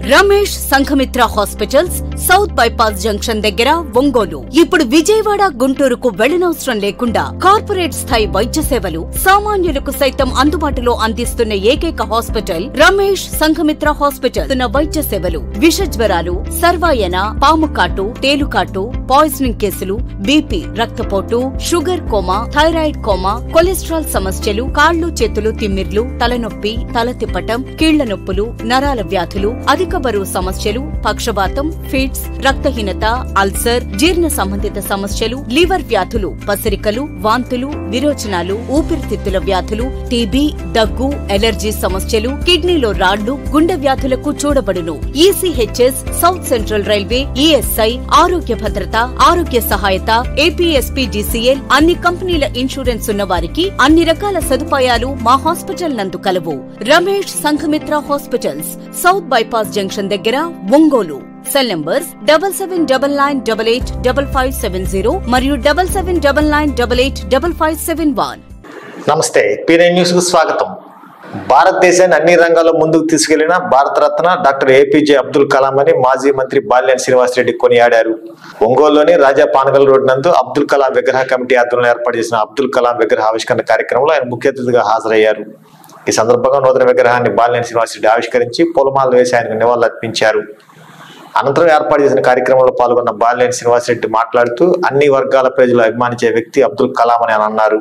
Ramesh Sanghamitra hospitals south bypass junction దగ్గర ఒంగోలు ఇప్పుడు విజయవాడ గుంటూరుకు వెళ్లనవసరం లేకుండా కార్పొరేట్ స్థాయి వైద్య సేవలు సామాన్యులకు సైతం అందుబాటులో అందిస్తున్న ఏకైక హాస్పిటల్ రమేష్ సంఘమిత్ర హాస్పిటల్ ఉన్న వైద్య సేవలు విష జ్వరాలు సర్వాయన పాము కాటు తేలుకాటు పాయిజనింగ్ కేసులు బీపీ రక్తపోటు sugar coma thyroid coma cholesterol సమస్యలు కాళ్లు చేతులు తిమ్మిర్లు తలనొప్పి తల తిప్పటం కీళ్ల నొప్పులు నరాల వ్యాధులు అధిక బరువు సమస్యలు పక్షవాతం ఫిట్స్ రక్తహీనత అల్సర్ జీర్ణ సంబంధిత సమస్యలు లివర్ వ్యాధులు పసిరికలు వాంతులు విరోచనాలు ఊపిరితిత్తుల వ్యాధులు టీబీ దగ్గు ఎలర్జీ సమస్యలు కిడ్నీలో రాళ్లు గుండె వ్యాధులకు చూడబడును ECHS south central railway ESI ఆరోగ్య భద్రత ఆరోగ్య సహాయత ఏపీఎస్పీడీసీఎల్ అన్ని కంపెనీల ఇన్సూరెన్స్ ఉన్న వారికి అన్ని రకాల సదుపాయాలు మా హాస్పిటల్ నందు కలవు Ramesh Sanghamitra hospitals south bypass junction దగ్గర Ongole cell numbers double seven double nine double eight double five seven zero మరియు double seven double nine double eight double five seven one నమస్తే పీనై న్యూస్ కు స్వాగతం భారతదేశాన్ని అన్ని రంగాల్లో ముందుకు తీసుకెళ్లిన భారతరత్న డాక్టర్ ఏపీజే అబ్దుల్ కలాం అని మాజీ మంత్రి బాల్యాన్ శ్రీనివాసరెడ్డి కొనియాడారు ఒంగోలులోని రాజా పానగల్ రోడ్ నందు అబ్దుల్ కలాం విగ్రహ కమిటీ ఆధ్వర్యంలో ఏర్పాటు చేసిన అబ్దుల్ కలాం విగ్రహ ఆవిష్కరణ కార్యక్రమంలో ఆయన ముఖ్య అతిథిగా హాజరయ్యారు ఈ సందర్భంగా నూతన విగ్రహాన్ని బాల్యాన్ శ్రీనివాసరెడ్డి ఆవిష్కరించి పూలమాలలు వేసి ఆయనకు నివాళులర్పించారు అనంతరం ఏర్పాటు చేసిన కార్యక్రమంలో పాల్గొన్న బాలినేని శ్రీనివాసరెడ్డి మాట్లాడుతూ అన్ని వర్గాల ప్రజలు అభిమానించే వ్యక్తి అబ్దుల్ కలాం అని ఆయన అన్నారు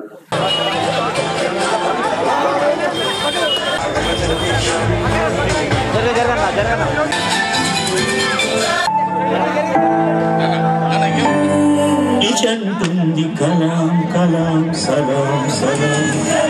నిజంటుంది కలాం కలాం సలాం సలాం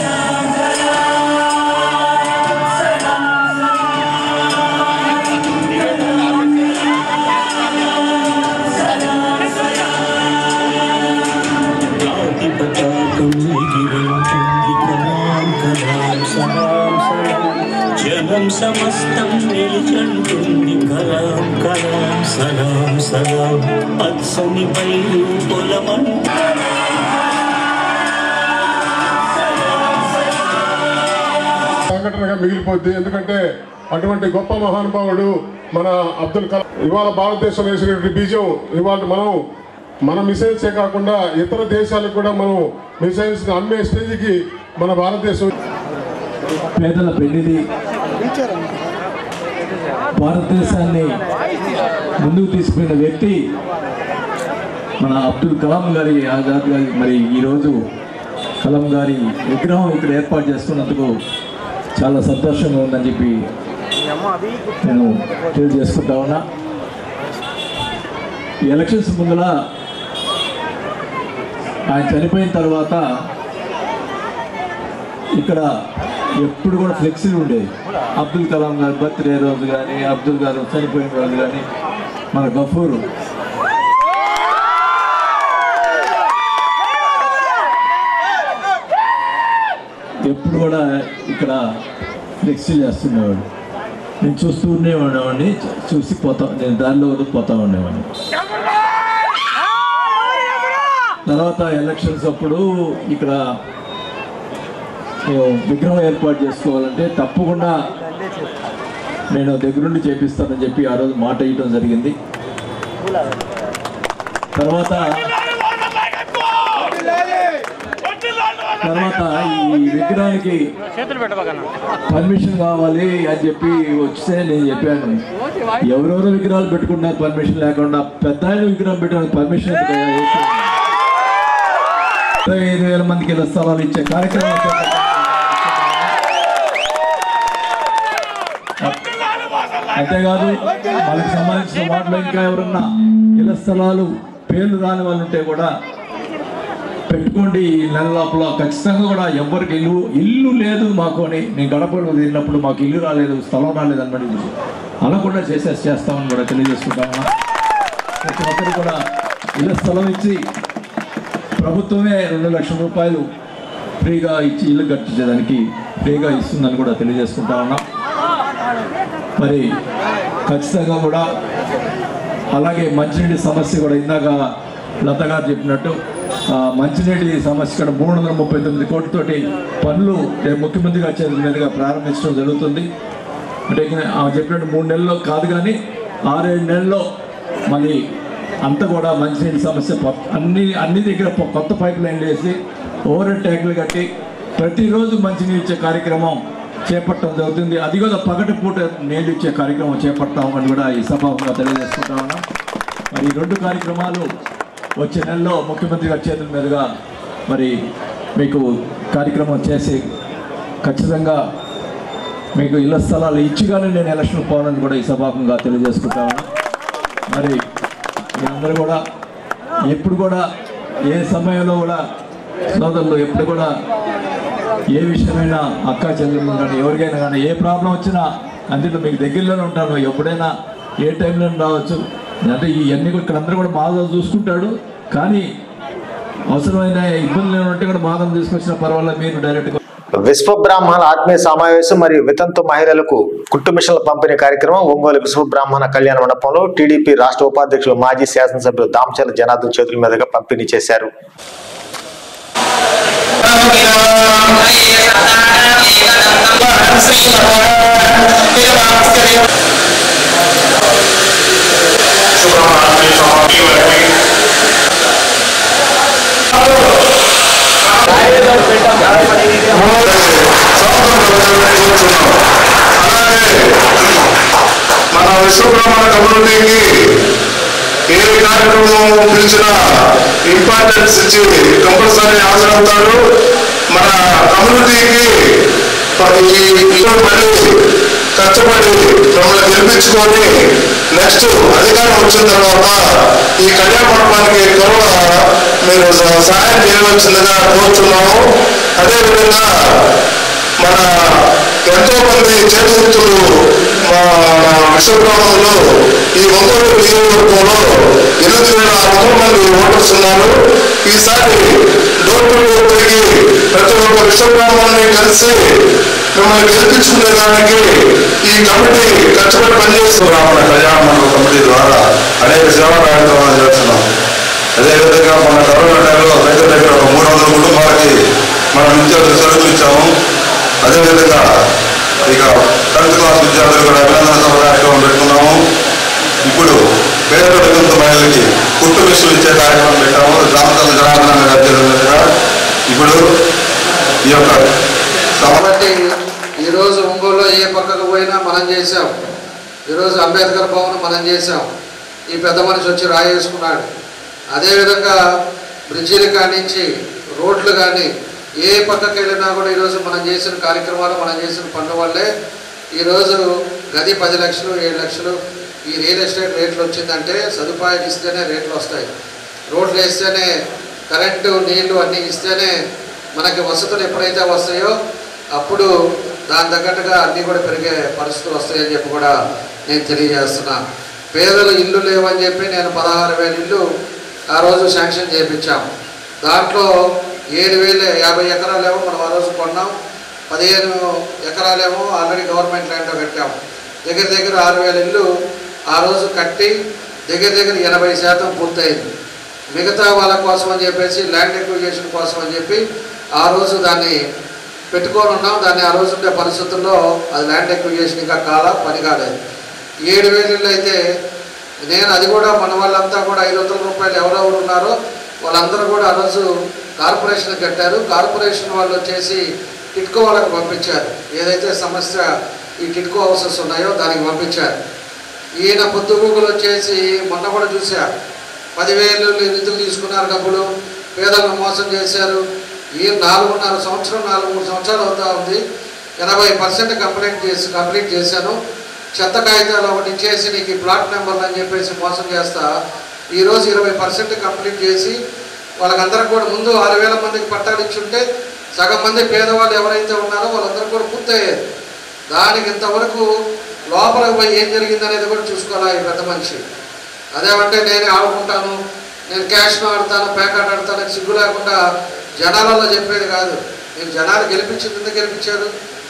జాతి పతాకం ఎగిరింటుంది కలాం కలాం సలాం సలాం జనం సమస్తం నిలిచంటుంది కలాం కలాం సలాం సలాం పచ్చని బయలు పొలమంట సంఘటనగా మిగిలిపోద్ది ఎందుకంటే అటువంటి గొప్ప మహానుభావుడు మన అబ్దుల్ కలాం ఇవాళ భారతదేశం వేసినటువంటి బీజం ఇవాళ మనం మన మిసైల్సే కాకుండా ఇతర దేశాలకు కూడా మనం మిసైల్స్ అమ్మే స్టేజ్కి మన భారతదేశం పేదల పెళ్లిది భారతదేశాన్ని ముందుకు తీసుకున్న వ్యక్తి మన అబ్దుల్ కలాం గారి ఆజాద్ గారి మరి ఈరోజు కలాం గారి విగ్రహం ఇక్కడ ఏర్పాటు చేసుకున్నందుకు చాలా సంతోషంగా ఉందని చెప్పి నేను తెలియజేసుకుంటా ఉన్నా ఈ ఎలక్షన్స్ ముందర ఆయన చనిపోయిన తర్వాత ఇక్కడ ఎప్పుడు కూడా ఫ్లెక్సీలు ఉండేది అబ్దుల్ కలాం గారి బర్త్డే రోజు కానీ అబ్దుల్ గారు చనిపోయిన రోజు కానీ మన గఫూరు ఎప్పుడు కూడా ఇక్కడ ఫ్లెక్సీ చేస్తుండేవాడు నేను చూస్తూనే ఉండేవాడిని చూసి పోతా నేను దారిలో వదిలి పోతా ఉండేవాడిని తర్వాత ఎలక్షన్స్ అప్పుడు ఇక్కడ మేము విగ్రహం ఏర్పాటు చేసుకోవాలంటే తప్పకుండా నేను దగ్గరుండి చేపిస్తానని చెప్పి ఆ రోజు మాట ఇవ్వడం జరిగింది తర్వాత తర్వాత ఈ విగ్రహానికి పర్మిషన్ కావాలి అని చెప్పి వస్తే నేను చెప్పాను ఎవరెవరో విగ్రహాలు పెట్టుకున్నారు పర్మిషన్ లేకుండా పెద్ద ఆయన విగ్రహం పెట్టడానికి పర్మిషన్ ఇరవై ఐదు వేల మందికి ఇలా స్థలాలు ఇచ్చే కార్యక్రమం చేపట్టాను. అంతేకాదు వాళ్ళకి సంబంధించిన వాటిలో ఇంకా ఎవరన్నా ఇళ్ల స్థలాలు పేర్లు రాని వాళ్ళు ఉంటే కూడా పెట్టుకోండి ఈ నెల లోపల ఖచ్చితంగా కూడా ఎవరికి ఇల్లు ఇల్లు లేదు మాకు అని నేను గడపడు తిన్నప్పుడు మాకు ఇల్లు రాలేదు స్థలం రాలేదు అన్నది అనకుండా చేసేసి చేస్తామని కూడా తెలియజేసుకుంటాము ప్రతి ఒక్కరు కూడా ఇళ్ళ స్థలం ఇచ్చి ప్రభుత్వమే రెండు లక్షల రూపాయలు ఫ్రీగా ఇచ్చి ఇల్లు కట్టించేదానికి ఫ్రీగా ఇస్తుందని కూడా తెలియజేసుకుంటా ఉన్నాం మరి ఖచ్చితంగా కూడా అలాగే మంచినీటి సమస్య కూడా ఇందాక లత గారు చెప్పినట్టు ఆ, మంచినీటి సమస్య కూడా మూడు వందల ముప్పై తొమ్మిది కోట్లతోటి పనులు రేపు ముఖ్యమంత్రి గారి చేతుల మీదుగా ప్రారంభించడం జరుగుతుంది అంటే ఇక ఆమె చెప్పినట్టు మూడు నెలల్లో కాదు కానీ ఆరేడు నెలల్లో మళ్ళీ అంతా కూడా మంచినీటి సమస్య ప- అన్ని అన్ని దగ్గర ప- కొత్త పైప్ లైన్లు వేసి ఓవర్ హెడ్ ట్యాంకులు కట్టి ప్రతిరోజు మంచినీరు ఇచ్చే కార్యక్రమం చేపట్టడం జరుగుతుంది అది కూడా పగటి పూట నీళ్ళు ఇచ్చే కార్యక్రమం చేపడతామని కూడా ఈ సభాముగా తెలియజేసుకుంటా ఉన్నాం మరి ఈ రెండు కార్యక్రమాలు వచ్చే నెలలో ముఖ్యమంత్రి గారి చేతుల మీదుగా మరి మీకు కార్యక్రమం చేసి ఖచ్చితంగా మీకు ఇళ్ల స్థలాలు ఇచ్చిగానే నేను ఎలక్షన్ పోవాలని కూడా ఈ సభాముగా తెలియజేసుకుంటా ఉన్నాను మరి మీరందరూ కూడా ఎప్పుడు కూడా ఏ సమయంలో కూడా సోదరులు ఎప్పుడు కూడా ఏ విషయమైనా అక్క చెల్లెలు కానీ ఎవరికైనా కానీ ఏ ప్రాబ్లం వచ్చినా అందులో మీకు దగ్గరలోనే ఉంటాను ఎప్పుడైనా ఏ టైంలో రావచ్చు అంటే ఇవన్నీ కూడా ఇక్కడ అందరూ కూడా బాగా చూసుకుంటాడు కానీ అవసరమైన ఇబ్బందులు ఏమైనా ఉంటే కూడా బాగా తీసుకొచ్చిన పర్వాలేదు మీరు డైరెక్ట్గా విశ్వ బ్రాహ్మణ ఆత్మీయ సమావేశం మరియు వితంతు మహిళలకు కుట్టు మిషన్ల పంపిణీ కార్యక్రమం ఒంగోలు విశ్వ బ్రాహ్మణ కళ్యాణ మండపంలో టీడీపీ రాష్ట్ర ఉపాధ్యక్షులు మాజీ శాసనసభ్యులు దామచల జనార్దన్ చేతుల మీదుగా పంపిణీ చేశారు మన విశ్వబ్రహ్మణ కమ్యూనిటీకి ఏ కార్యక్రమం పిలిచినా ఇంపార్టెన్స్ ఇచ్చి కంపల్సరీ హాజరవుతారు మన కమ్యూనిటీకి ఈ ఇటువంటి మళ్ళీ కష్టపడి మమ్మల్ని గెలిపించుకొని నెక్స్ట్ అధికారం వచ్చిన తర్వాత ఈ కళ్యాణ మండపానికి త్వరగా మీరు స- సహాయం చేయవలసిందిగా కోరుతున్నాము అదేవిధంగా మన ఎంతో మంది చేతులు మా విశ్వబ్రహ్మణులు ఈ ఒంగోలు నియోజకవర్గంలో ఎనిమిది వేల ఆరు వందల మంది ఓటర్స్ ఉన్నారు ఈసారి డోర్ టు డోర్ తిరిగి ప్రతి ఒక్క విశ్వబ్రహ్మణుని కలిసి మిమ్మల్ని గెలిపించుకునే దానికి ఈ కమిటీ కష్టపడి పనిచేస్తూ బ్రాహ్మణ కళ్యాణ మండప కమిటీ ద్వారా అనేక సేవా కార్యక్రమాలు చేస్తున్నాం అదేవిధంగా మన కరోనా టైంలో దగ్గర దగ్గర ఒక మూడు వందల కుటుంబాలకి మనం నిత్యావసర సరుకులు ఇచ్చాము అదేవిధంగా ఇక టెన్త్ క్లాస్ విద్యార్థులు కూడా అభినందన సభ కార్యక్రమం పెట్టుకున్నాము ఇప్పుడు పేద వితంతు మహిళలకి కుట్టు మిషన్లు ఇచ్చే కార్యక్రమం పెట్టాము రామచంద్ర జనార్దన గారి చేతుల మీదుగా ఇప్పుడు ఈ యొక్క సభ కాబట్టి ఈరోజు ఒంగోలులో ఏ పక్కకు పోయినా మనం చేసాం ఈరోజు అంబేద్కర్ భవన్ మనం చేసాం ఈ పెద్ద మనిషి వచ్చి రాయేసుకున్నాడు అదేవిధంగా బ్రిడ్జీలు కానించి రోడ్లు కానీ ఏ పక్కకి వెళ్ళినా కూడా ఈరోజు మనం చేసిన కార్యక్రమాలు మనం చేసిన పనుల వల్లే ఈరోజు గది పది లక్షలు ఏడు లక్షలు ఈ రియల్ ఎస్టేట్ రేట్లు వచ్చిందంటే సదుపాయాలు ఇస్తేనే రేట్లు వస్తాయి రోడ్లు వేస్తేనే కరెంటు నీళ్లు అన్నీ ఇస్తేనే మనకి వసతులు ఎప్పుడైతే వస్తాయో అప్పుడు దాని తగ్గట్టుగా అన్నీ కూడా పెరిగే పరిస్థితులు వస్తాయని చెప్పి కూడా నేను తెలియజేస్తున్నా పేదలు ఇల్లు లేవని చెప్పి నేను పదహారు వేల ఇల్లు ఆ రోజు శాంక్షన్ చేయించాం దాంట్లో ఏడు వేల యాభై ఎకరాలేమో మనం ఆ రోజు కొన్నాం పదిహేను ఎకరాలేమో ఆల్రెడీ గవర్నమెంట్ ల్యాండ్లో కట్టాం దగ్గర దగ్గర ఆరు వేల ఇల్లు ఆ రోజు కట్టి దగ్గర దగ్గర ఎనభై శాతం పూర్తయింది మిగతా వాళ్ళ కోసం అని చెప్పేసి ల్యాండ్ ఎక్విజేషన్ కోసం అని చెప్పి ఆ రోజు దాన్ని పెట్టుకొని ఉన్నాం దాన్ని ఆ రోజు ఉండే పరిస్థితుల్లో అది ల్యాండ్ ఎక్విజేషన్ ఇంకా కాల పని కాలేదు ఏడు వేలు ఇళ్ళు అయితే నేను అది కూడా మన వాళ్ళంతా కూడా ఐదు వందల రూపాయలు ఎవరెవరు ఉన్నారో వాళ్ళందరూ కూడా ఆ రోజు కార్పొరేషన్ కట్టారు కార్పొరేషన్ వాళ్ళు వచ్చేసి టిట్కో వాళ్ళకి పంపించారు ఏదైతే సమస్య ఈ టిట్కో హౌసెస్ ఉన్నాయో దానికి పంపించారు ఈయన పొద్దుగూకులు వచ్చేసి మొన్న కూడా చూసా పదివేలు ఎందుకు తీసుకున్నారు డబ్బులు పేదలను మోసం చేశారు ఈ నాలుగున్నర సంవత్సరం నాలుగు మూడు సంవత్సరాలు అవుతా ఉంది ఎనభై పర్సెంట్ కంప్లైంట్ చేసి కంప్లీట్ చేశాను చెత్త కాగితాలు ఒకటి ఇచ్చేసి నీకు ఈ ప్లాట్ నెంబర్లు అని చెప్పేసి మోసం చేస్తా ఈరోజు ఇరవై పర్సెంట్ కంప్లీట్ చేసి వాళ్ళకందరికి కూడా ముందు ఆరు వేల మందికి పట్టాలు ఇచ్చుంటే సగం మంది పేదవాళ్ళు ఎవరైతే ఉన్నారో వాళ్ళందరూ కూడా పూర్తయ్యేది దానికి ఇంతవరకు లోపలికి పోయి ఏం జరిగింది అనేది కూడా చూసుకోవాలి ఈ పెద్ద మనిషి అదేమంటే నేనే ఆడుకుంటాను నేను క్యాష్ను ఆడతాను ప్యాకెట్ ఆడతాను అని సిగ్గు లేకుండా జనాలలో చెప్పేది కాదు నేను జనాలు గెలిపించింది ఎందుకు గెలిపించారు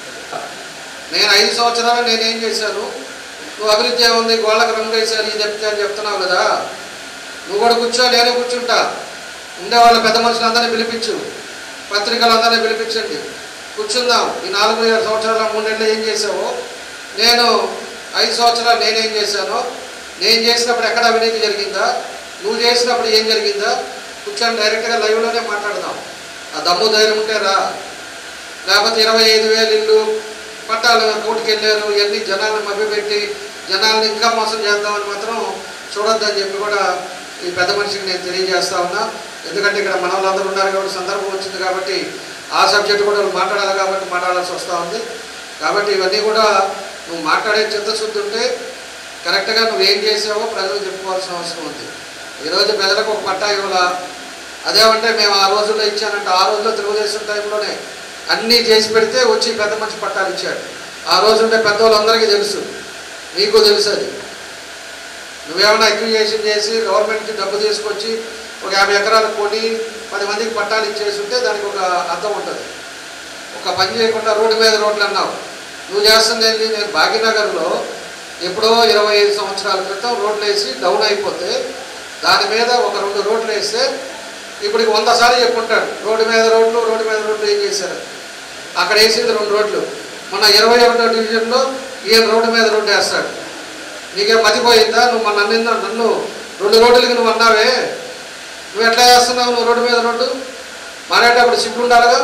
నేను ఐదు సంవత్సరాలు నేనేం చేశాను నువ్వు అభివృద్ధి ఏముంది గోళ్ళకి రంగు వేశారు ఇది చెప్తే అని చెప్తున్నావు కదా నువ్వు కూడా కూర్చో నేను కూర్చుంటా ఉండేవాళ్ళ పెద్ద మనుషులందరినీ పిలిపించు పత్రికలందరినీ పిలిపించండి కూర్చుందాం ఈ నాలుగు ఐదు సంవత్సరాల మూడేళ్ళు ఏం చేసావో నేను ఐదు సంవత్సరాలు నేనేం చేశానో నేను చేసినప్పుడు ఎక్కడ అవినీతి జరిగిందా నువ్వు చేసినప్పుడు ఏం జరిగిందా కూర్చొని డైరెక్ట్గా లైవ్లోనే మాట్లాడదాం ఆ దమ్ము ధైర్యం ఉంటే రా లేకపోతే ఇరవై ఐదు వేలు ఇల్లు పట్టాలు కోర్టుకు వెళ్ళారు ఇవన్నీ జనాలను మభ్యపెట్టి జనాలను ఇంకా మోసం చేద్దామని మాత్రం చూడొద్దని చెప్పి కూడా ఈ పెద్ద మనిషికి నేను తెలియజేస్తా ఉన్నా ఎందుకంటే ఇక్కడ మన వాళ్ళందరూ ఉన్నారు కాబట్టి సందర్భం వచ్చింది కాబట్టి ఆ సబ్జెక్ట్ కూడా వాళ్ళు మాట్లాడాలి కాబట్టి మాట్లాడాల్సి వస్తూ ఉంది కాబట్టి ఇవన్నీ కూడా నువ్వు మాట్లాడే చిత్తశుద్ధి ఉంటే కరెక్ట్గా నువ్వు ఏం చేసావో ప్రజలకు చెప్పుకోవాల్సిన అవసరం ఉంది ఈరోజు ప్రజలకు ఒక పట్టా ఇవ్వాలా అదేమంటే మేము ఆ రోజుల్లో ఇచ్చానంటే ఆ రోజుల్లో తెలుగుదేశం టైంలోనే అన్నీ చేసి పెడితే వచ్చి పెద్ద మనిషి పట్టాలు ఇచ్చాడు ఆ రోజు ఉండే పెద్దవాళ్ళందరికీ తెలుసు నీకు తెలుసు అది నువ్వేమైనా అక్విజేషన్ చేసి గవర్నమెంట్కి డబ్బు తీసుకొచ్చి ఒక యాభై ఎకరాలు కొని పది మందికి పట్టాలు ఇచ్చేసి ఉంటే దానికి ఒక అర్థం ఉంటుంది ఒక పని చేయకుండా రోడ్డు మీద రోడ్లు అన్నావు నువ్వు చేస్తుంది ఏంటి నేను భాగ్యనగర్లో ఎప్పుడో ఇరవై ఐదు సంవత్సరాల క్రితం రోడ్లు వేసి డౌన్ అయిపోతే దాని మీద ఒక రెండు రోడ్లు వేస్తే ఇప్పుడు వంద సార్లు చెప్పుకుంటాడు రోడ్డు మీద రోడ్లు రోడ్డు మీద రోడ్లు ఏం చేశారు అక్కడ వేసింది రెండు రోడ్లు మొన్న ఇరవై ఒకటో డివిజన్లో ఈయన రోడ్డు మీద రోడ్డు వేస్తాడు నీకేం మతిపోయిందా నువ్వు మొన్న నిన్న నన్ను రెండు రోడ్లకి నువ్వు అన్నావే నువ్వు ఎట్లా చేస్తున్నావు నువ్వు రోడ్డు మీద రోడ్డు మాట్లాడేటప్పుడు సిగ్గు ఉండాలిగా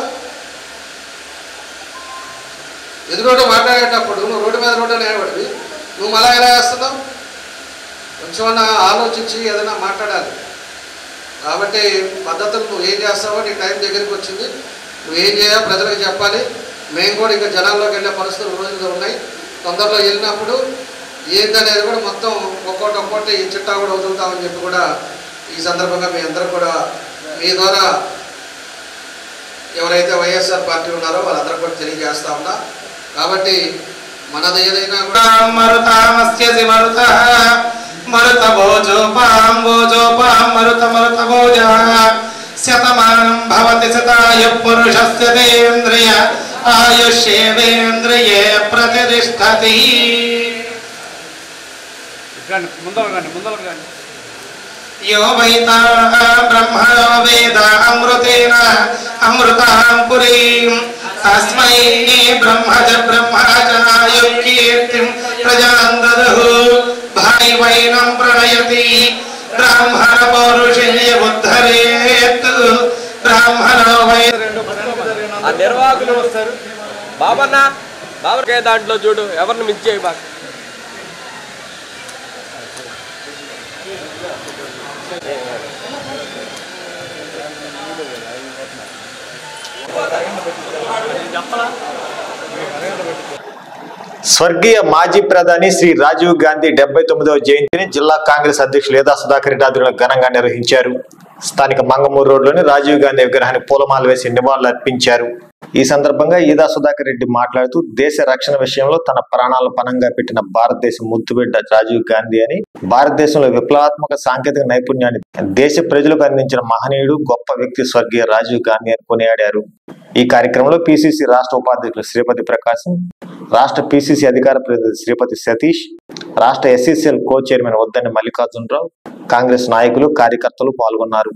ఎదురోడు మాట్లాడేటప్పుడు నువ్వు రోడ్డు మీద రోడ్డు అనేవాడివి నువ్వు మళ్ళా ఎలా చేస్తున్నావు కొంచెమన్నా ఆలోచించి ఏదైనా మాట్లాడాలి కాబట్టి పద్ధతులు నువ్వు ఏం చేస్తావో నీ టైం దగ్గరికి వచ్చింది నువ్వు ఏం చేయాలో ప్రజలకు చెప్పాలి మేము కూడా ఇంకా జనాల్లోకి వెళ్ళే పరిస్థితులు రోజులు ఉన్నాయి తొందరలో వెళ్ళినప్పుడు ఏందనేది కూడా మొత్తం ఒక్కోటి ఒక్కోటి ఈ చిట్టా కూడా వదులుతామని చెప్పి కూడా ఈ సందర్భంగా మీ అందరూ కూడా మీ ద్వారా ఎవరైతే వైఎస్ఆర్ పార్టీ ఉన్నారో వాళ్ళందరూ కూడా తెలియజేస్తా ఉన్నా కాబట్టి మనది ఏదైనా కూడా మరుతామస్యసి మరుత మరుత భోజోపాం భోజోపాం మరుత మరుత భోజ శతమానం భవతి శతాయ పురుషస్య దేంద్రియ ఆయుష్యేంద్రియే ప్రతిష్టతి యో వైతా బ్రహ్మణో వేద అమృతేన అమృతాం పురీం తస్మై బ్రహ్మజ బ్రహ్మజాయుకీర్తిం ప్రజాం దదహు భాయి వైనం ప్రణయతి బ్రాహ్మణ పౌరుషే ఉద్ధరేత్ బ్రాహ్మణో వై ఆ నిర్వాహకులు వస్తారు బాబన్న బాబర్కే దాంట్లో చూడు ఎవరిని మించి బాగా స్వర్గీయ మాజీ ప్రధాని శ్రీ రాజీవ్ గాంధీ డెబ్బై తొమ్మిదవ జయంతిని జిల్లా కాంగ్రెస్ అధ్యక్షులు లేదా సుధాకర్ రెడ్డి ఆధ్వర్యంలో ఘనంగా నిర్వహించారు స్థానిక మంగమూరు రోడ్లోని రాజీవ్ గాంధీ విగ్రహానికి పూలమాల వేసి నివాళులు అర్పించారు ఈ సందర్భంగా ఈదా సుధాకర్ రెడ్డి మాట్లాడుతూ దేశ రక్షణ విషయంలో తన ప్రాణాలను పణంగా పెట్టిన భారతదేశ ముద్దుబిడ్డ రాజీవ్ గాంధీ అని భారతదేశంలో విప్లవాత్మక సాంకేతిక నైపుణ్యాన్ని దేశ ప్రజలకు అందించిన మహనీయుడు గొప్ప వ్యక్తి స్వర్గీయ రాజీవ్ గాంధీ అని కొనియాడారు ఈ కార్యక్రమంలో పిసిసి రాష్ట్ర ఉపాధ్యక్షులు శ్రీపతి ప్రకాశం రాష్ట్ర పిసిసి అధికార ప్రతినిధి శ్రీపతి సతీష్ రాష్ట్ర ఎస్సీసీఎల్ కో చైర్మన్ వద్దని మల్లికార్జునరావు కాంగ్రెస్ నాయకులు కార్యకర్తలు పాల్గొన్నారు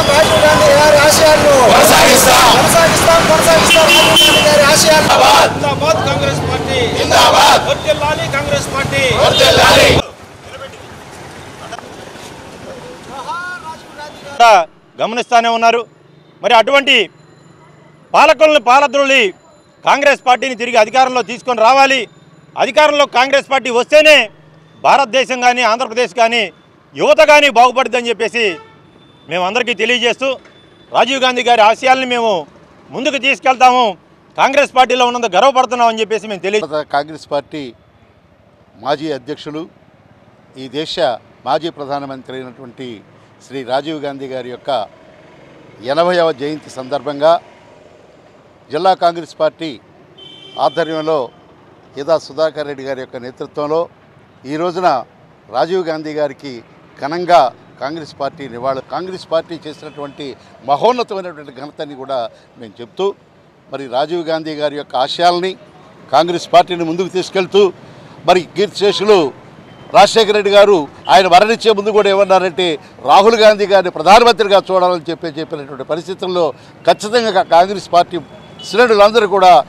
కూడా గమనిస్తూనే ఉన్నారు మరి అటువంటి పాలకులను పాలద్రోలి కాంగ్రెస్ పార్టీని తిరిగి అధికారంలో తీసుకొని రావాలి అధికారంలో కాంగ్రెస్ పార్టీ వస్తేనే భారతదేశం కానీ ఆంధ్రప్రదేశ్ కానీ యువత కానీ బాగుపడుతుందని చెప్పేసి మేమందరికీ తెలియజేస్తూ రాజీవ్ గాంధీ గారి ఆశయాల్ని మేము ముందుకు తీసుకెళ్తాము కాంగ్రెస్ పార్టీలో ఉన్నంత గర్వపడుతున్నామని చెప్పేసి మేము తెలియ భారత కాంగ్రెస్ పార్టీ మాజీ అధ్యక్షులు ఈ దేశ మాజీ ప్రధానమంత్రి అయినటువంటి శ్రీ రాజీవ్ గాంధీ గారి యొక్క ఎనభైవ జయంతి సందర్భంగా జిల్లా కాంగ్రెస్ పార్టీ ఆధ్వర్యంలో ఇదా సుధాకర్ రెడ్డి గారి యొక్క నేతృత్వంలో ఈ రోజున రాజీవ్ గాంధీ గారికి ఘనంగా కాంగ్రెస్ పార్టీ నివాళులు కాంగ్రెస్ పార్టీ చేసినటువంటి మహోన్నతమైనటువంటి ఘనతని కూడా మేము చెప్తూ మరి రాజీవ్ గాంధీ గారి యొక్క ఆశయాల్ని కాంగ్రెస్ పార్టీని ముందుకు తీసుకెళ్తూ మరి కీర్తిశేషులు రాజశేఖర రెడ్డి గారు ఆయన మరణించే ముందు కూడా ఏమన్నారంటే రాహుల్ గాంధీ గారిని ప్రధానమంత్రిగా చూడాలని చెప్పి చెప్పినటువంటి పరిస్థితుల్లో ఖచ్చితంగా కాంగ్రెస్ పార్టీ శ్రేణులందరూ కూడా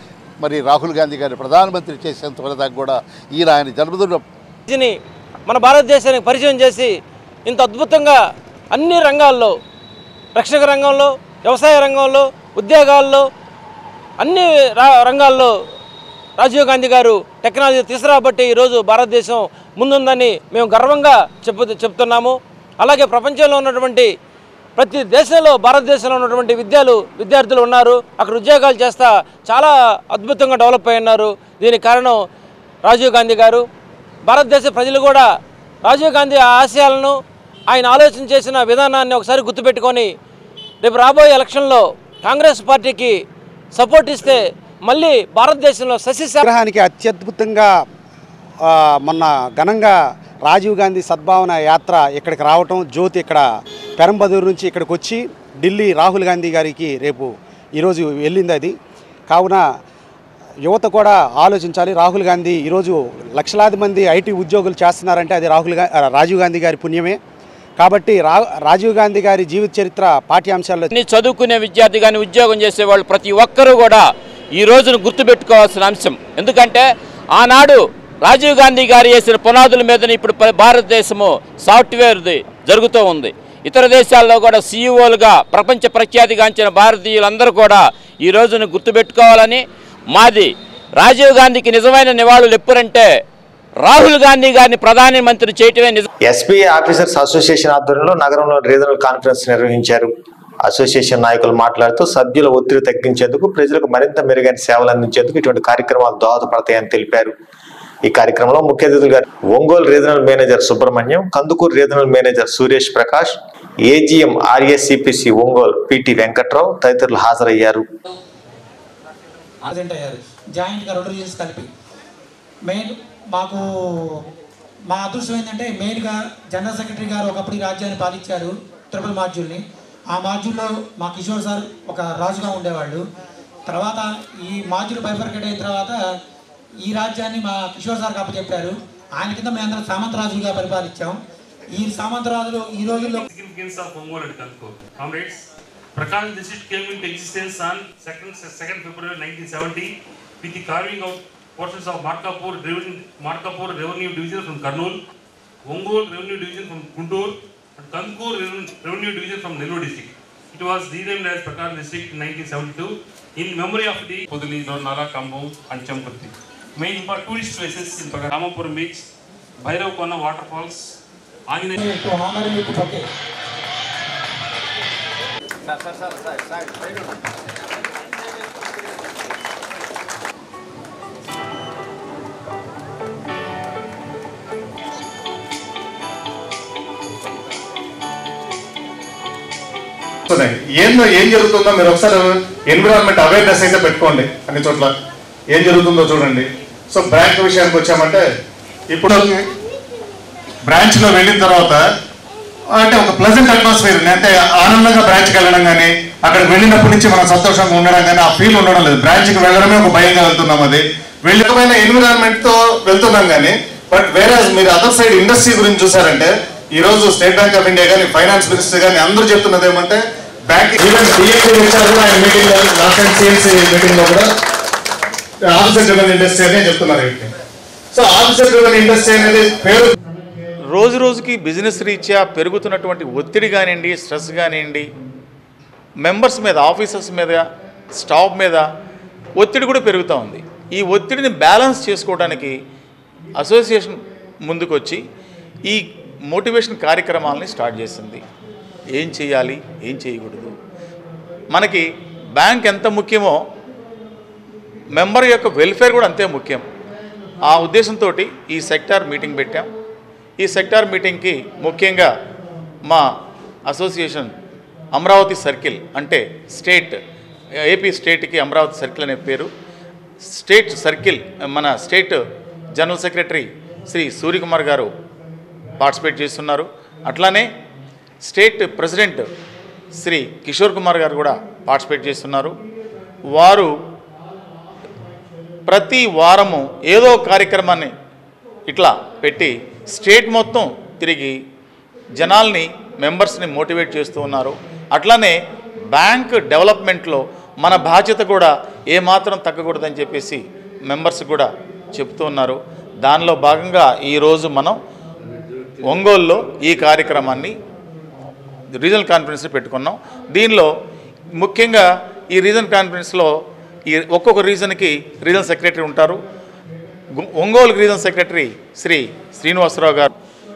మరి రాహుల్ గాంధీ గారిని ప్రధానమంత్రి చేసేంత వరకు కూడా ఈయన ఆయన జన్మదిన దీన్ని మన భారతదేశానికి పరిచయం చేసి ఇంత అద్భుతంగా అన్ని రంగాల్లో రక్షణ రంగంలో వ్యవసాయ రంగంలో ఉద్యోగాల్లో అన్ని రా- రంగాల్లో రాజీవ్ గాంధీ గారు టెక్నాలజీ తీసుకురాబట్టి ఈరోజు భారతదేశం ముందుందని మేము గర్వంగా చెప్పు చెప్తున్నాము అలాగే ప్రపంచంలో ఉన్నటువంటి ప్రతి దేశంలో భారతదేశంలో ఉన్నటువంటి విద్యాలు విద్యార్థులు ఉన్నారు అక్కడ ఉద్యోగాలు చేస్తా చాలా అద్భుతంగా డెవలప్ అయి ఉన్నారు దీనికి కారణం రాజీవ్ గాంధీ గారు భారతదేశ ప్రజలు కూడా రాజీవ్ గాంధీ ఆశయాలను ఆయన ఆలోచన చేసిన విధానాన్ని ఒకసారి గుర్తుపెట్టుకొని రేపు రాబోయే ఎలక్షన్లో కాంగ్రెస్ పార్టీకి సపోర్ట్ ఇస్తే మళ్ళీ భారతదేశంలో సస్యశ్యామల విగ్రహానికి అత్యద్భుతంగా ఆ, మొన్న ఘనంగా రాజీవ్ గాంధీ సద్భావన యాత్ర ఇక్కడికి రావటం జ్యోతి ఇక్కడ పెరంబదూరు నుంచి ఇక్కడికి వచ్చి ఢిల్లీ రాహుల్ గాంధీ గారికి రేపు ఈరోజు వెళ్ళింది అది కావున యువత కూడా ఆలోచించాలి రాహుల్ గాంధీ ఈరోజు లక్షలాది మంది ఐటీ ఉద్యోగులు చేస్తున్నారంటే అది రాహుల్ గా రాజీవ్ గాంధీ గారి పుణ్యమే కాబట్టి రా రాజీవ్ గాంధీ గారి జీవిత చరిత్ర పాఠ్యాంశాల్లో అన్ని చదువుకునే విద్యార్థి కానీ ఉద్యోగం చేసేవాళ్ళు ప్రతి ఒక్కరూ కూడా ఈ రోజును గుర్తుపెట్టుకోవాల్సిన అంశం ఎందుకంటే ఆనాడు రాజీవ్ గాంధీ గారు వేసిన పునాదుల మీదనే ఇప్పుడు ప- భారతదేశము సాఫ్ట్వేర్ది జరుగుతూ ఉంది ఇతర దేశాల్లో కూడా సీఈఓలుగా ప్రపంచ ప్రఖ్యాతిగాంచిన భారతీయులందరూ కూడా ఈ రోజును గుర్తుపెట్టుకోవాలని మాది రాజీవ్ గాంధీకి నిజమైన నివాళులు ఎప్పుడంటే రాహుల్ గాంధీ గారిని ప్రధానమంత్రి చేయటమే నిజం ఎస్బీఐ ఆఫీసర్స్ అసోసియేషన్ ఆధ్వర్యంలో నగరంలో రీజనల్ కాన్ఫరెన్స్ నిర్వహించారు అసోసియేషన్ నాయకులు మాట్లాడుతూ సభ్యుల ఒత్తిడి తగ్గించేందుకు ప్రజలకు మరింత మెరుగైన సేవలు అందించేందుకు ఇటువంటి కార్యక్రమాలు దోహదపడతాయని తెలిపారు ఈ కార్యక్రమంలో ముఖ్య అతిథులుగా Ongole regional manager Subrahmanyam Kandukur regional manager Suresh Prakash AGM RSCPC Ongole PT Venkatrao తదితరులు హాజరయ్యారు ప్రజెంట్ అయ్యారు జాయింట్గా రెండు రీజన్స్ కలిపి మెయిన్ మాకు మా అదృష్టం ఏంటంటే మెయిన్గా జనరల్ సెక్రటరీ గారు ఒకప్పుడు ఈ రాజ్యాన్ని పాలించారు తిరుపతి మాడ్యూల్ని ఆ మాడ్యూల్లో మా కిషోర్ సార్ ఒక రాజుగా ఉండేవాళ్ళు తర్వాత ఈ మాడ్యూల్ బైఫర్కేట్ అయిన తర్వాత ఈ రాజ్యాన్ని మా కిషోర్ సార్కి అప్పచెప్పారు ఆయన కింద మేమందరం సామంతరాజులుగా పరిపాలించాం ఈ సామంతరాజులు ఈ రోజుల్లో significance of Ongole and Kalko. Comrades, Prakash district came into existence on 2nd, 2nd February 1970 with the carving out portions of Markapur Revenue, Markapur Revenue Division from Karnool, Ongole Revenue Division from Guntur, and Kankur Revenue Revenue Division from Nellore district. It was renamed as Prakash district in 1972 in memory of the Podali, Nala, Kambu and Chamkurti. Main important tourist places in Prakash, Ramapuram Beach, Bhairav Kona waterfalls, Anjaneya to honor you to okay. ఉన్నాయి. ఏందో ఏం జరుగుతుందో మీరు ఒకసారి environment awareness అయితే పెట్టుకోండి అన్ని చోట్ల ఏం జరుగుతుందో చూడండి సో బ్రాంచ్ విషయానికి వచ్చామంటే ఇప్పుడు బ్రాంచ్ లో వెళ్ళిన తర్వాత అంటే ఒక ప్లెజెంట్ అట్మాస్ఫియర్ అంటే ఆనందంగా బ్రాంచ్కి వెళ్ళడం కానీ అక్కడికి వెళ్ళినప్పటి నుంచి మనం సంతోషంగా ఉండడం కానీ ఆ ఫీల్ ఉండడం లేదు బ్రాంచ్కి వెళ్ళడమే ఒక భయంగా వెళ్తున్నాం అది వెళ్ళకపోయిన ఎన్విరాన్మెంట్ తో వెళ్తున్నాం కానీ బట్ వేరే మీరు అదర్ సైడ్ ఇండస్ట్రీ గురించి చూసారంటే ఈ రోజు స్టేట్ బ్యాంక్ ఆఫ్ ఇండియా కానీ ఫైనాన్స్ మినిస్టర్ కానీ అందరూ చెప్తున్నది ఏమంటే బ్యాంక్ ఈవెన్ డిఎస్సీ వచ్చారు కూడా ఆయన మీటింగ్ లో లాస్ట్ టైం సిఎల్సీ మీటింగ్ లో కూడా ఆఫీసర్ డ్రివెన్ ఇండస్ట్రీ అనే చెప్తున్నారు వీటిని సో ఆఫీసర్ డ్రివెన్ ఇండస్ట్రీ అనేది పేరు రోజు రోజుకి బిజినెస్ రీత్యా పెరుగుతున్నటువంటి ఒత్తిడి కానివ్వండి స్ట్రెస్ కానివ్వండి మెంబర్స్ మీద ఆఫీసర్స్ మీద స్టాఫ్ మీద ఒత్తిడి కూడా పెరుగుతూ ఉంది ఈ ఒత్తిడిని బ్యాలెన్స్ చేసుకోవడానికి అసోసియేషన్ ముందుకొచ్చి ఈ మోటివేషన్ కార్యక్రమాలని స్టార్ట్ చేసింది ఏం చేయాలి ఏం చేయకూడదు మనకి బ్యాంక్ ఎంత ముఖ్యమో మెంబర్ యొక్క వెల్ఫేర్ కూడా అంతే ముఖ్యం ఆ ఉద్దేశంతో ఈ సెక్టార్ మీటింగ్ పెట్టాం ఈ సెక్టార్ మీటింగ్కి ముఖ్యంగా మా అసోసియేషన్ అమరావతి సర్కిల్ అంటే స్టేట్ ఏపీ స్టేట్కి అమరావతి సర్కిల్ అనే పేరు స్టేట్ సర్కిల్ మన state general secretary Shri Suryakumar గారు పార్టిసిపేట్ చేస్తున్నారు అట్లానే స్టేట్ ప్రెసిడెంట్ శ్రీ కిషోర్ కుమార్ గారు కూడా పార్టిసిపేట్ చేస్తున్నారు వారు ప్రతి వారము ఏదో కార్యక్రమాన్ని ఇట్లా పెట్టి స్టేట్ మొత్తం తిరిగి జనాల్ని మెంబర్స్ని మోటివేట్ చేస్తూ ఉన్నారు అట్లానే బ్యాంక్ డెవలప్మెంట్లో మన బాధ్యత కూడా ఏమాత్రం తగ్గకూడదని చెప్పేసి మెంబర్స్ కూడా చెప్తూ ఉన్నారు దానిలో భాగంగా ఈరోజు మనం ఒంగోలులో ఈ కార్యక్రమాన్ని రీజనల్ కాన్ఫరెన్స్ పెట్టుకున్నాం దీనిలో ముఖ్యంగా ఈ రీజన్ కాన్ఫరెన్స్లో ఈ ఒక్కొక్క రీజన్కి రీజనల్ సెక్రటరీ ఉంటారు గు- ఒంగోలు రీజనల్ సెక్రటరీ శ్రీ శ్రీనివాసరావు గారు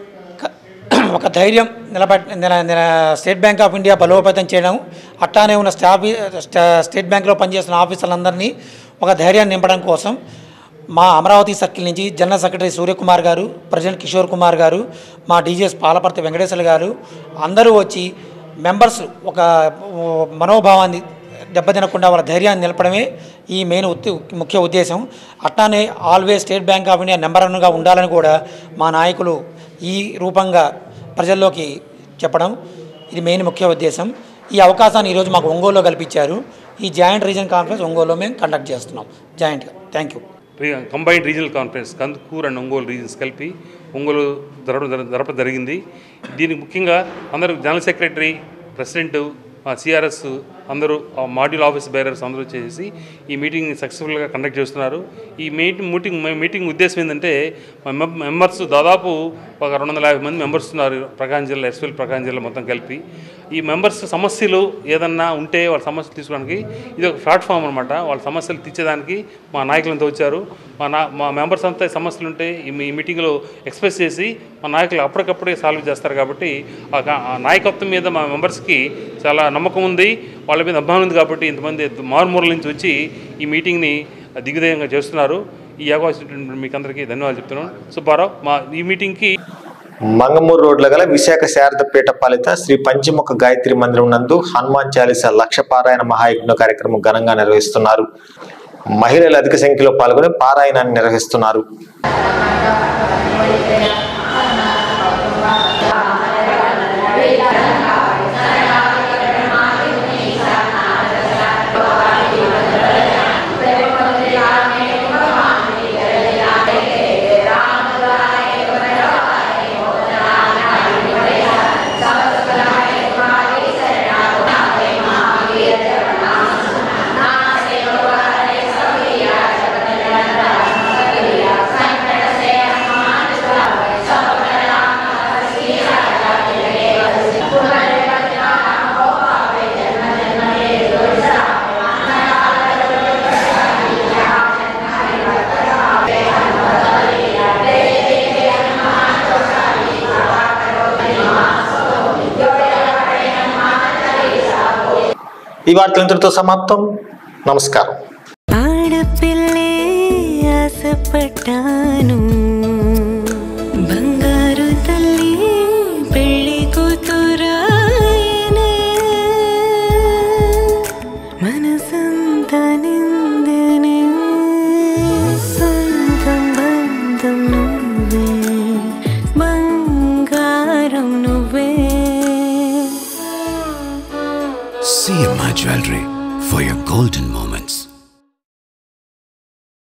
ఒక ధైర్యం నిలబెట్ నిల నిల స్టేట్ బ్యాంక్ ఆఫ్ ఇండియా బలోపేతం చేయడం అట్టానే ఉన్న స్టాఫ్ స్టా- స్టేట్ బ్యాంక్లో పనిచేస్తున్న ఆఫీసర్లందరినీ ఒక ధైర్యాన్ని నింపడం కోసం మా అమరావతి సర్కిల్ నుంచి జనరల్ సెక్రటరీ సూర్యకుమార్ గారు ప్రెసిడెంట్ కిషోర్ కుమార్ గారు మా డీజీఎస్ పాలపర్తి వెంకటేశ్వర గారు అందరూ వచ్చి మెంబర్స్ ఒక ఓ, మనోభావాన్ని దెబ్బతినకుండా వాళ్ళ ధైర్యాన్ని నిలపడమే ఈ మెయిన్ ఉద్ద ముఖ్య ఉద్దేశం అట్లానే always State Bank of India number వన్గా ఉండాలని కూడా మా నాయకులు ఈ రూపంగా ప్రజల్లోకి చెప్పడం ఇది మెయిన్ ముఖ్య ఉద్దేశం ఈ అవకాశాన్ని ఈరోజు మాకు ఒంగోలులో కల్పించారు ఈ జాయింట్ రీజన్ కాన్ఫరెన్స్ ఒంగోలులో మేము కండక్ట్ చేస్తున్నాం జాయింట్గా thank you combined regional conference Kandukur and Ongole regions కలిపి ఒంగోలు జరపడం జర- జరపడం జరిగింది దీనికి ముఖ్యంగా అందరూ జనరల్ సెక్రటరీ ప్రెసిడెంట్ సిఆర్ఎస్ అందరూ ఆ మాడ్యూల్ ఆఫీస్ బేరర్స్ అందరూ చేసి ఈ మీటింగ్ సక్సెస్ఫుల్గా కండక్ట్ చేస్తున్నారు ఈ మీటింగ్ మీటింగ్ మీటింగ్ ఉద్దేశం ఏంటంటే మా మెం- మెంబర్స్ దాదాపు ఒక రెండు వందల యాభై మంది మెంబర్స్ ఉన్నారు ప్రకాశం జిల్లా ఎస్ఎల్ ప్రకాశం జిల్లా మొత్తం కలిపి ఈ మెంబర్స్ సమస్యలు ఏదన్నా ఉంటే వాళ్ళ సమస్యలు తీసుకోవడానికి ఇది ఒక ప్లాట్ఫామ్ అనమాట వాళ్ళ సమస్యలు తీర్చేదానికి మా నాయకులంతా వచ్చారు మా నా మా మెంబర్స్ అంతా సమస్యలు ఉంటే ఈ మీ మీటింగ్లో ఎక్స్ప్రెస్ చేసి మా నాయకులు అప్పటికప్పుడే సాల్వ్ చేస్తారు కాబట్టి ఆ కా- ఆ నాయకత్వం మీద మా మెంబర్స్కి చాలా నమ్మకం ఉంది వాళ్ళ మీద అభిమానం ఉంది కాబట్టి ఇంతమంది మారుమూల నుంచి వచ్చి ఈ మీటింగ్ని దిగ్విజయంగా చేస్తున్నారు ఈ అవకాశం ఇచ్చినటువంటి మీకు అందరికీ ధన్యవాదాలు చెప్తున్నాను సుబ్బారావు మా ఈ మీటింగ్కి మంగమూరు రోడ్ల గల విశాఖ శారదపేట పాలిత శ్రీ పంచముఖ గాయత్రి మందిరం నందు హనుమాన్ చాలీస లక్ష పారాయణ మహాయజ్ఞ కార్యక్రమం ఘనంగా నిర్వహిస్తున్నారు మహిళలు అధిక సంఖ్యలో పాల్గొని పారాయణాన్ని నిర్వహిస్తున్నారు ఈ వార్తలు ఇంతటితో సమాప్తం నమస్కారం ఆడపిల్లే ఆశపడ్డాను బంగారు తల్లి పెళ్లి కూతురాయనే మనసంతా నిందనే సొంతం బంధం నువ్వే బంగారం నువ్వే CMI Jewelry for your golden moments.